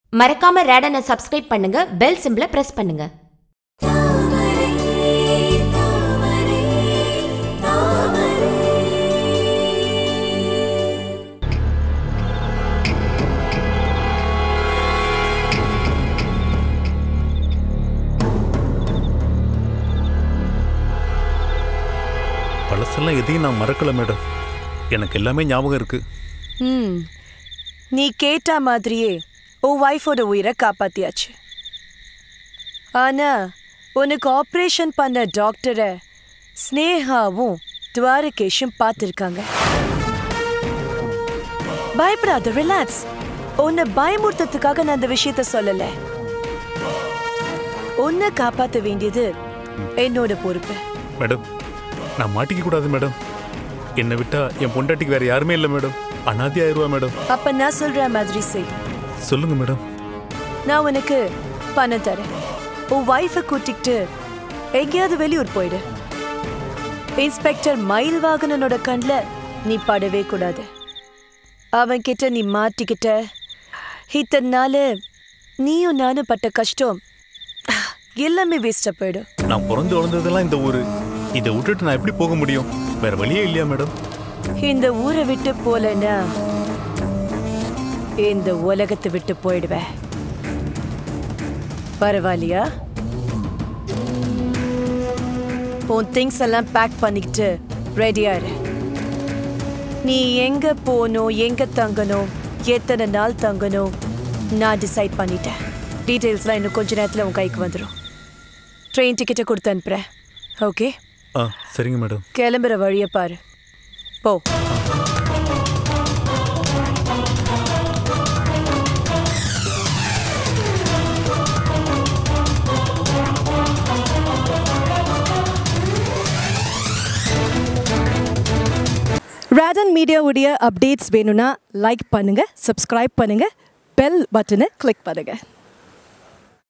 மறக்காம ரேடனை சப்ஸ்கிரைப் பண்ணுங்க பெல் சிம்பிளை பிரஸ் பண்ணுங்க பழசெல்லாம் எதையும் நான் மறக்கல மேடம் எனக்கு எல்லாமே ஞாபகம் இருக்கு ம் நீ கேட்ட மாதிரியே உன் ஒய்ஃபோட உயிரை காப்பாத்தியாச்சு ஆனா உனக்கு ஆப்ரேஷன் பண்ண டாக்டரை ஸ்னேகாவும் துவாரகேஷும் பார்த்துருக்காங்க பயப்படாத ரிலாக்ஸ் உன்னை பயமுறுத்ததுக்காக நான் அந்த விஷயத்த சொல்லல உன்னை காப்பாத்த வேண்டியது என்னோட பொறுப்பு மேடம் நான் மாட்டிக்க கூடாது மேடம் என்னை விட்டா என் பொண்டாட்டிக்கு வேற யாருமே இல்லை மேடம் அனாதி ஆயிருவா மேடம் அப்ப நான் சொல்ற மாதிரி செய் சொல்லுங்க மேடம் நான் உனக்கு பணம் தரேன் உன் ஒய்ஃபை கூட்டிக்கிட்டு எங்கேயாவது வெளியூர் போயிடு இன்ஸ்பெக்டர் மயில் வாகனனோட கண்ணில் நீ படவே கூடாது அவன் கிட்ட நீ மாட்டிக்கிட்ட இத்தனை நாள் நீயும் நானும் பட்ட கஷ்டம் எல்லாமே வேஸ்டா போயிடும் நான் பிறந்து வளர்ந்ததெல்லாம் இந்த ஊரு இதை விட்டுட்டு நான் எப்படி போக முடியும் வேற வழியே இல்லையா மேடம் இந்த ஊரை விட்டு போலன்னா இந்த உலகத்தை விட்டு போயிடுவேன் பரவாயில்லையா உன் திங்ஸ் எல்லாம் பேக் பண்ணிக்கிட்டு ரெடியா இரு நீ எங்க போகணும் எங்க தங்கணும் எத்தனை நாள் தங்கணும் நான் டிசைட் பண்ணிட்டேன் டீட்டெயில்ஸ்லாம் இன்னும் கொஞ்ச நேரத்தில் உன் கைக்கு வந்துடும் ட்ரெயின் டிக்கெட்டை கொடுத்து அனுப்புகிறேன் ஓகே ஆ சரிங்க மேடம் கிளம்புற வழியை பாரு போ ரேடன் மீடியாவுடைய அப்டேட்ஸ் வேணும்னா லைக் பண்ணுங்க சப்ஸ்கிரைப் பண்ணுங்க பெல் பட்டனை கிளிக் பண்ணுங்க